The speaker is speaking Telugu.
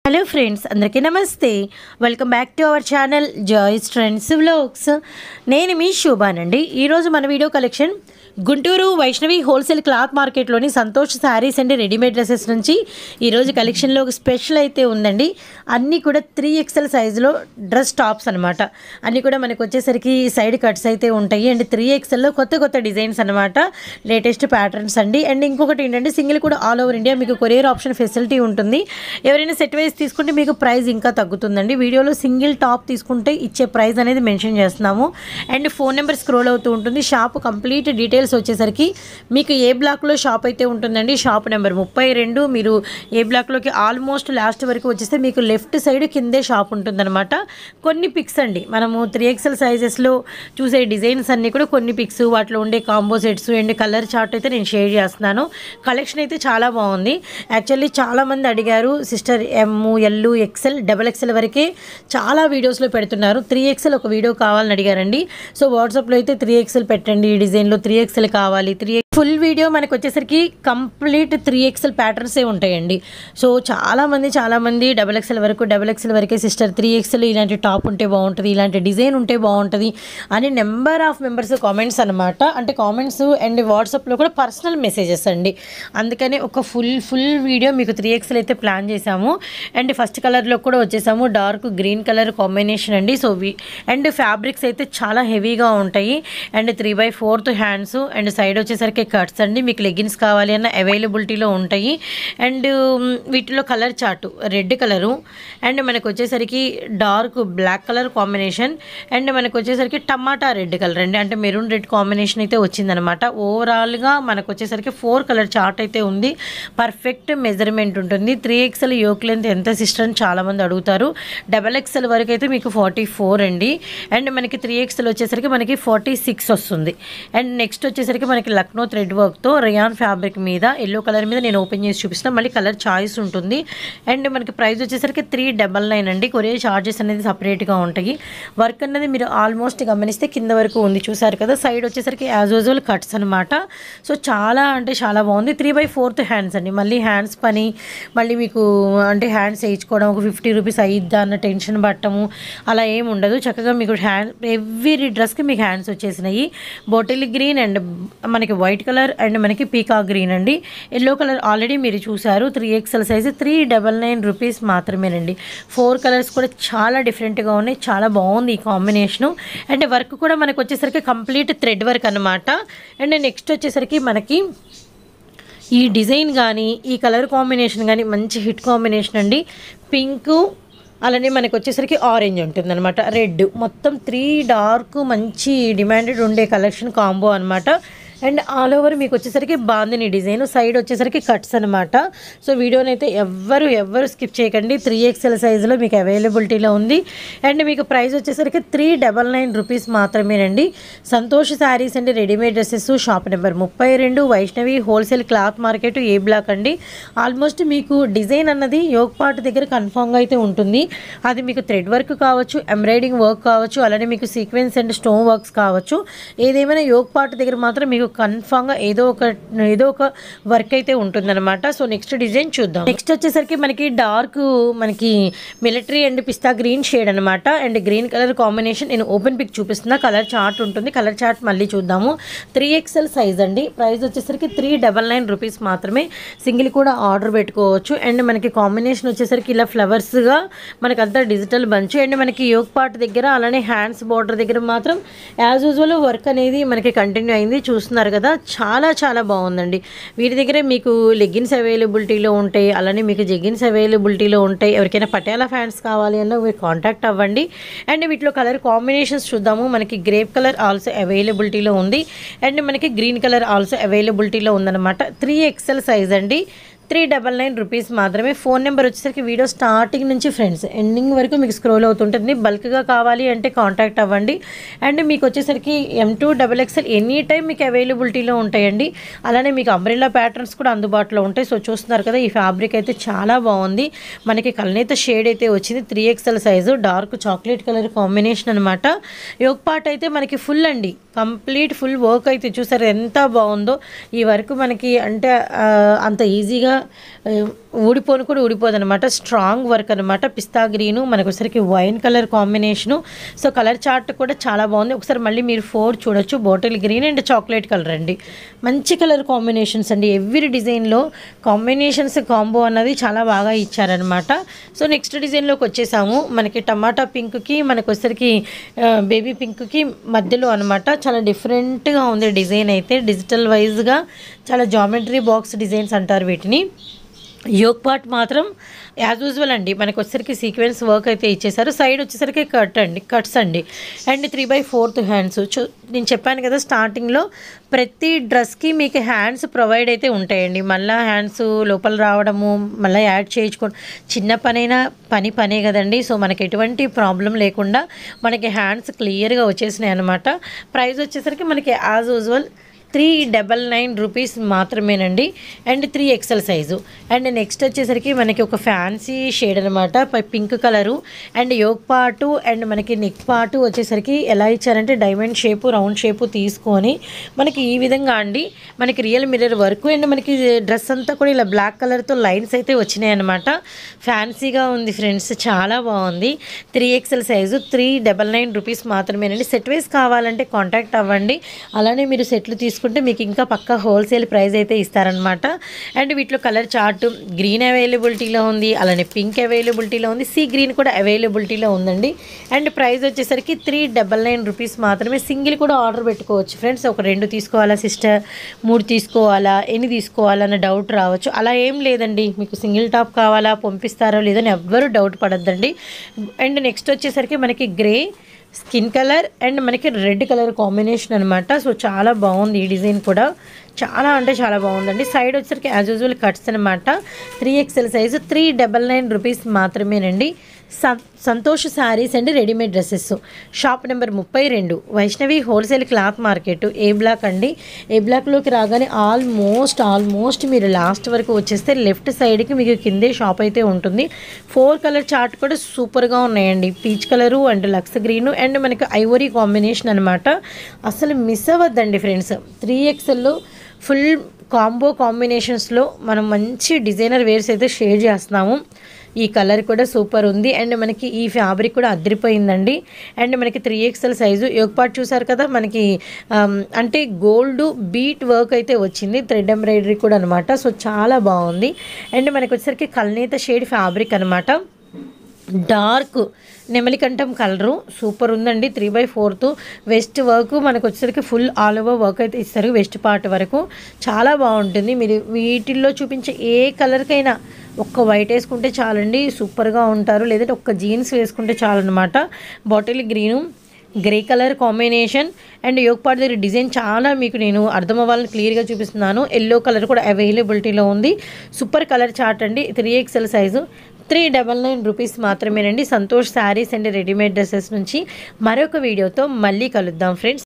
హలో ఫ్రెండ్స్ అందరికీ నమస్తే welcome back to our channel Joys trends vlogs నేను మీ శోభానండి ఈరోజు మన video collection Guntur Vaishnavi wholesale cloth మార్కెట్లోని Santosh saris and readymade dresses నుంచి ఈరోజు కలెక్షన్లో ఒక స్పెషల్ అయితే ఉందండి అన్నీ కూడా త్రీ ఎక్స్ఎల్ సైజులో డ్రెస్ టాప్స్ అనమాట అన్నీ కూడా మనకు వచ్చేసరికి సైడ్ కట్స్ అయితే ఉంటాయి అండ్ త్రీ ఎక్స్ఎల్లో కొత్త కొత్త డిజైన్స్ అనమాట లేటెస్ట్ ప్యాటర్న్స్ అండి అండ్ ఇంకొకటి ఏంటంటే సింగిల్ కూడా ఆల్ ఓవర్ ఇండియా మీకు కొరియర్ ఆప్షన్ ఫెసిలిటీ ఉంటుంది ఎవరైనా సెట్ వైజ్ తీసుకుంటే మీకు ప్రైస్ ఇంకా తగ్గుతుందండి వీడియోలో సింగిల్ టాప్ తీసుకుంటే ఇచ్చే ప్రైస్ అనేది మెన్షన్ చేస్తున్నాము అండ్ ఫోన్ నెంబర్ స్క్రోల్ అవుతూ ఉంటుంది షాప్ కంప్లీట్ డీటెయిల్స్ వచ్చేసరికి మీకు ఏ బ్లాక్లో షాప్ అయితే ఉంటుందండి షాప్ నెంబర్ ముప్పై రెండు మీరు ఏ బ్లాక్లోకి ఆల్మోస్ట్ లాస్ట్ వరకు వచ్చేస్తే మీకు లెఫ్ట్ సైడ్ కిందే షాప్ ఉంటుందన్నమాట కొన్ని పిక్స్ అండి మనము త్రీ ఎక్స్ఎల్ సైజెస్లో చూసే డిజైన్స్ అన్నీ కూడా కొన్ని పిక్స్ వాటిలో ఉండే combo sets and colour chart అయితే నేను షేర్ చేస్తున్నాను కలెక్షన్ అయితే చాలా బాగుంది యాక్చువల్లీ చాలామంది అడిగారు sister M L XL double XL వరకే చాలా వీడియోస్లో పెడుతున్నారు త్రీ ఎక్సెల్ ఒక వీడియో కావాలని అడిగారండి సో వాట్సాప్లో అయితే త్రీ ఎక్సెల్ పెట్టండి ఈ డిజైన్లో త్రీ ఎక్సెల్ కావాలి త్రీ ఫుల్ వీడియో మనకు వచ్చేసరికి కంప్లీట్ త్రీ ఎక్సెల్ ప్యాటర్న్సే ఉంటాయండి సో చాలామంది చాలామంది డబల్ ఎక్సెల్ వరకు డబల్ ఎక్సెల్ వరకే సిస్టర్ త్రీ ఎక్సెల్ ఇలాంటి టాప్ ఉంటే బాగుంటుంది ఇలాంటి డిజైన్ ఉంటే బాగుంటుంది అని నెంబర్ ఆఫ్ మెంబర్స్ కామెంట్స్ అనమాట అంటే కామెంట్స్ అండ్ వాట్సాప్లో కూడా పర్సనల్ మెసేజెస్ అండి అందుకని ఒక ఫుల్ ఫుల్ వీడియో మీకు త్రీ ఎక్స్ఎల్ అయితే ప్లాన్ చేశాము అండ్ ఫస్ట్ కలర్లో కూడా వచ్చేసాము డార్క్ గ్రీన్ కలర్ కాంబినేషన్ అండి సో వి అండ్ ఫ్యాబ్రిక్స్ అయితే చాలా హెవీగా ఉంటాయి and three by fourth hands and side వచ్చేసరికి కట్స్ అండి మీకు లెగిన్స్ కావాలి అన్న అవైలబిలిటీలో ఉంటాయి అండ్ వీటిలో colour chart red colour and మనకు వచ్చేసరికి dark black colour combination and మనకు వచ్చేసరికి టమాటా రెడ్ కలర్ అండి అంటే మెరూన్ రెడ్ కాంబినేషన్ అయితే వచ్చిందనమాట ఓవరాల్గా మనకు వచ్చేసరికి ఫోర్ కలర్ చార్ట్ అయితే ఉంది పర్ఫెక్ట్ మెజర్మెంట్ ఉంటుంది త్రీ ఎక్స్ఎల్ యోక్ లెంత్ ఎంత సిస్టర్ అని చాలామంది అడుగుతారు డబల్ ఎక్స్ఎల్ వరకు అయితే మీకు ఫార్టీ ఫోర్ అండి అండ్ మనకి త్రీ ఎక్స్ఎల్ వచ్చేసరికి మనకి ఫార్టీ సిక్స్ వస్తుంది అండ్ నెక్స్ట్ వచ్చేసరికి మనకి లక్నో థ్రెడ్ వర్క్తో రియాన్ ఫ్యాబ్రిక్ మీద ఎల్లో కలర్ మీద నేను ఓపెన్ చేసి చూపిస్తాను మళ్ళీ కలర్ చాయిస్ ఉంటుంది అండ్ మనకి ప్రైస్ వచ్చేసరికి త్రీ డబల్ నైన్ అండి కొరియర్ చార్జెస్ అనేది సపరేట్గా ఉంటాయి వర్క్ అనేది మీరు ఆల్మోస్ట్ గమనిస్తే కింద వరకు ఉంది చూసారు కదా సైడ్ వచ్చేసరికి యాజ్ యూజువల్ కట్స్ అనమాట సో చాలా అంటే చాలా బాగుంది త్రీ బై ఫోర్త్ హ్యాండ్స్ అండి మళ్ళీ హ్యాండ్స్ పని మళ్ళీ మీకు అంటే హ్యాండ్స్ వేయించుకోవడం ఒక ఫిఫ్టీ రూపీస్ అయ్యిద్దా అన్న టెన్షన్ పట్టము అలా ఏమి ఉండదు చక్కగా మీకు హ్యాండ్ ఎవ్రీ డ్రెస్కి మీకు హ్యాండ్స్ వచ్చేసినాయి బాటిల్ గ్రీన్ అండ్ మనకి వైట్ కలర్ అండ్ మనకి పీకా గ్రీన్ అండి ఎల్లో కలర్ ఆల్రెడీ మీరు చూసారు three XL size three double nine rupees మాత్రమేనండి ఫోర్ కలర్స్ కూడా చాలా డిఫరెంట్గా ఉన్నాయి చాలా బాగుంది ఈ కాంబినేషను అండ్ వర్క్ కూడా మనకు వచ్చేసరికి కంప్లీట్ థ్రెడ్ వర్క్ అనమాట అండ్ నెక్స్ట్ వచ్చేసరికి మనకి ఈ డిజైన్ కానీ ఈ కలర్ కాంబినేషన్ కానీ మంచి హిట్ కాంబినేషన్ అండి పింకు అలానే మనకు వచ్చేసరికి ఆరెంజ్ ఉంటుంది అనమాట రెడ్ మొత్తం త్రీ డార్క్ మంచి డిమాండెడ్ ఉండే కలెక్షన్ కాంబో అనమాట అండ్ ఆల్ ఓవర్ మీకు వచ్చేసరికి బాందిని డిజైన్ సైడ్ వచ్చేసరికి కట్స్ అనమాట సో వీడియోని అయితే ఎవ్వరు ఎవ్వరు స్కిప్ చేయకండి త్రీ ఎక్స్ఎల్ సైజులో మీకు అవైలబిలిటీలో ఉంది అండ్ మీకు ప్రైస్ వచ్చేసరికి త్రీ డబల్ నైన్ రూపీస్ మాత్రమేనండి సంతోష్ శారీస్ అండి రెడీమేడ్ డ్రెస్సెస్ షాప్ నెంబర్ ముప్పై రెండు Vaishnavi wholesale cloth market A block అండి ఆల్మోస్ట్ మీకు డిజైన్ అన్నది యోగ్ పార్ట్ దగ్గర కన్ఫామ్గా అయితే ఉంటుంది అది మీకు థ్రెడ్ వర్క్ కావచ్చు ఎంబ్రాయిడింగ్ వర్క్ కావచ్చు అలానే మీకు సీక్వెన్స్ అండ్ స్టోన్ వర్క్స్ కావచ్చు ఏదేమైనా యోగ్ పార్ట్ దగ్గర మాత్రం మీకు కన్ఫామ్గా ఏదో ఒక ఏదో ఒక వర్క్ అయితే ఉంటుందన్నమాట సో నెక్స్ట్ డిజైన్ చూద్దాం నెక్స్ట్ వచ్చేసరికి మనకి డార్క్ మనకి military and pista green shade అనమాట అండ్ గ్రీన్ కలర్ కాంబినేషన్ నేను ఓపెన్ పిక్ చూపిస్తున్నా కలర్ చార్ట్ ఉంటుంది కలర్ చార్ట్ మళ్ళీ చూద్దాము త్రీ ఎక్స్ఎల్ సైజ్ అండి ప్రైస్ వచ్చేసరికి త్రీ డబల్ నైన్ రూపీస్ మాత్రమే సింగిల్ కూడా ఆర్డర్ పెట్టుకోవచ్చు అండ్ మనకి కాంబినేషన్ వచ్చేసరికి ఇలా ఫ్లవర్స్గా మనకంతా డిజిటల్ బంచ్ అండ్ మనకి యోగ్ పార్ట్ దగ్గర అలానే హ్యాండ్స్ బార్డర్ దగ్గర మాత్రం యాజ్ యూజువల్ వర్క్ అనేది మనకి కంటిన్యూ అయింది చూస్తున్నారు కదా చాలా చాలా బాగుందండి వీటి దగ్గర మీకు లెగ్గిన్స్ అవైలబిలిటీలో ఉంటాయి అలానే మీకు జెగ్గిన్స్ అవైలబిలిటీలో ఉంటాయి ఎవరికైనా పటియాలా ఫ్యాన్స్ కావాలి అన్న మీరు కాంటాక్ట్ అవ్వండి అండ్ వీటిలో కలర్ కాంబినేషన్స్ చూద్దాము మనకి గ్రేప్ కలర్ ఆల్సో అవైలబిలిటీలో ఉంది అండ్ మనకి గ్రీన్ కలర్ ఆల్సో అవైలబిలిటీలో ఉందన్నమాట త్రీ ఎక్స్ఎల్ సైజ్ అండి త్రీ డబల్ నైన్ రూపీస్ మాత్రమే ఫోన్ నెంబర్ వచ్చేసరికి వీడియో స్టార్టింగ్ నుంచి ఫ్రెండ్స్ ఎండింగ్ వరకు మీకు స్క్రోల్ అవుతుంటుంది బల్క్గా కావాలి అంటే కాంటాక్ట్ అవ్వండి అండ్ మీకు వచ్చేసరికి M to double XL any time మీకు అవైలబిలిటీలో ఉంటాయండి అలానే మీకు అంబ్రెల్లా ప్యాటర్న్స్ కూడా అందుబాటులో ఉంటాయి సో చూస్తున్నారు కదా ఈ ఫ్యాబ్రిక్ అయితే చాలా బాగుంది మనకి కలనేత షేడ్ అయితే వచ్చింది three XL size dark chocolate colour combination అనమాట యోగ్ పార్ట్ అయితే మనకి ఫుల్ అండి కంప్లీట్ ఫుల్ వర్క్ అయితే చూసారు ఎంత బాగుందో ఈ వర్క్ మనకి అంటే ఆ, అంత ఈజీగా ఆ, ఊడిపోను కూడా ఊడిపోదు అనమాట స్ట్రాంగ్ వర్క్ అనమాట పిస్తా గ్రీను మనకు ఒకసారికి wine colour combination so colour chart కూడా చాలా బాగుంది ఒకసారి మళ్ళీ మీరు ఫోర్ చూడొచ్చు bottle green and chocolate colour అండి మంచి కలర్ కాంబినేషన్స్ అండి ఎవ్రీ డిజైన్లో కాంబినేషన్స్ కాంబో అన్నది చాలా బాగా ఇచ్చారనమాట సో నెక్స్ట్ డిజైన్లోకి వచ్చేసాము మనకి టమాటా పింక్కి మనకు వచ్చరికి బేబీ పింక్కి మధ్యలో అనమాట చాలా డిఫరెంట్గా ఉంది డిజైన్ అయితే డిజిటల్ వైజ్గా చాలా జామెట్రీ బాక్స్ డిజైన్స్ అంటారు వీటిని యోగ్ పార్ట్ మాత్రం యాజ్ యూజువల్ అండి మనకు వచ్చేసరికి సీక్వెన్స్ వర్క్ అయితే ఇచ్చేసారు సైడ్ వచ్చేసరికి కట్ అండి కట్స్ అండి and three by fourth hands చూ నేను చెప్పాను కదా స్టార్టింగ్లో ప్రతి డ్రెస్కి మీకు హ్యాండ్స్ ప్రొవైడ్ అయితే ఉంటాయండి మళ్ళీ హ్యాండ్స్ లోపల రావడము మళ్ళీ యాడ్ చేయించుకో చిన్న పనైనా పని పనే కదండి సో మనకి ఎటువంటి ప్రాబ్లం లేకుండా మనకి హ్యాండ్స్ క్లియర్గా వచ్చేసినాయి అనమాట ప్రైస్ వచ్చేసరికి మనకి as usual three double nine rupees మాత్రమేనండి and three XL size and next వచ్చేసరికి మనకి ఒక ఫ్యాన్సీ షేడ్ అనమాట pink colour and yoke part and మనకి నెక్ పార్టు వచ్చేసరికి ఎలా ఇచ్చారంటే డైమండ్ షేపు రౌండ్ షేపు తీసుకొని మనకి ఈ విధంగా అండి మనకి రియల్ మిర్రర్ వర్క్ అండ్ మనకి డ్రెస్ అంతా కూడా ఇలా బ్లాక్ కలర్తో లైన్స్ అయితే వచ్చినాయి అనమాట ఫ్యాన్సీగా ఉంది ఫ్రెండ్స్ చాలా బాగుంది three XL size three double nine rupees మాత్రమేనండి సెట్ వైస్ కావాలంటే కాంటాక్ట్ అవ్వండి అలానే మీరు సెట్లు తీసుకుంటే మీకు ఇంకా పక్కా హోల్సేల్ ప్రైస్ అయితే ఇస్తారనమాట అండ్ వీటిలో కలర్ చార్ట్ గ్రీన్ అవైలబిలిటీలో ఉంది అలానే పింక్ అవైలబిలిటీలో ఉంది సీ గ్రీన్ కూడా అవైలబిలిటీలో ఉందండి అండ్ ప్రైస్ వచ్చేసరికి త్రీ డబల్ నైన్ రూపీస్ మాత్రమే సింగిల్ కూడా ఆర్డర్ పెట్టుకోవచ్చు ఫ్రెండ్స్ ఒక రెండు తీసుకోవాలా సిస్టర్ మూడు తీసుకోవాలా ఎన్ని తీసుకోవాలన్న డౌట్ రావచ్చు అలా ఏం లేదండి మీకు సింగిల్ టాప్ కావాలా పంపిస్తారో లేదని ఎవ్వరూ డౌట్ పడద్దండి అండ్ నెక్స్ట్ వచ్చేసరికి మనకి గ్రే స్కిన్ కలర్ అండ్ మనకి రెడ్ కలర్ కాంబినేషన్ అనమాట సో చాలా బాగుంది ఈ డిజైన్ కూడా చాలా అంటే చాలా బాగుందండి సైడ్ వచ్చేసరికి యాజ్ యూజువల్ కట్స్ అనమాట three XL size three double nine rupees మాత్రమేనండి సం- Santosh saris and readymade dresses shop number ముప్పై రెండు Vaishnavi wholesale cloth market A block అండి ఏ బ్లాక్లోకి రాగానే ఆల్మోస్ట్ ఆల్మోస్ట్ మీరు లాస్ట్ వరకు వచ్చేస్తే లెఫ్ట్ సైడ్కి మీకు కిందే షాప్ అయితే ఉంటుంది ఫోర్ కలర్ చార్ట్ కూడా సూపర్గా ఉన్నాయండి పీచ్ కలరు అండ్ లక్స్ గ్రీను అండ్ మనకి ఐవరీ కాంబినేషన్ అనమాట అసలు మిస్ అవ్వద్దండి ఫ్రెండ్స్ త్రీ ఎక్స్ఎల్లో ఫుల్ కాంబో కాంబినేషన్స్లో మనం మంచి డిజైనర్ వేర్స్ అయితే షేర్ చేస్తున్నాము ఈ కలర్ కూడా సూపర్ ఉంది అండ్ మనకి ఈ ఫ్యాబ్రిక్ కూడా అదిరిపోయిందండి అండ్ మనకి three XL size yoke part చూసారు కదా మనకి ఆమ్, అంటే గోల్డ్ బీట్ వర్క్ అయితే వచ్చింది థ్రెడ్ ఎంబ్రాయిడరీ కూడా అనమాట సో చాలా బాగుంది అండ్ మనకి వచ్చేసరికి కల్నేత షేడ్ ఫ్యాబ్రిక్ అనమాట డార్క్ నెమలికంఠం కలరు సూపర్ ఉందండి three by fourth waist work మనకు వచ్చేసరికి ఫుల్ ఆల్ ఓవర్ వర్క్ అయితే ఇస్తారు వెస్ట్ పార్ట్ వరకు చాలా బాగుంటుంది మీరు వీటిల్లో చూపించే ఏ కలర్కైనా ఒక్క వైట్ వేసుకుంటే చాలండి సూపర్గా ఉంటారు లేదంటే ఒక్క జీన్స్ వేసుకుంటే చాలన్నమాట bottle green grey colour combination and yoke part దగ్గర డిజైన్ చాలా మీకు నేను అర్థం అవ్వాలని క్లియర్గా చూపిస్తున్నాను ఎల్లో కలర్ కూడా అవైలబిలిటీలో ఉంది సూపర్ కలర్ చార్ట్ అండి three XL size three double nine rupees మాత్రమేనండి Santosh saris and readymade dresses నుంచి మరొక వీడియోతో మళ్ళీ కలుద్దాం ఫ్రెండ్స్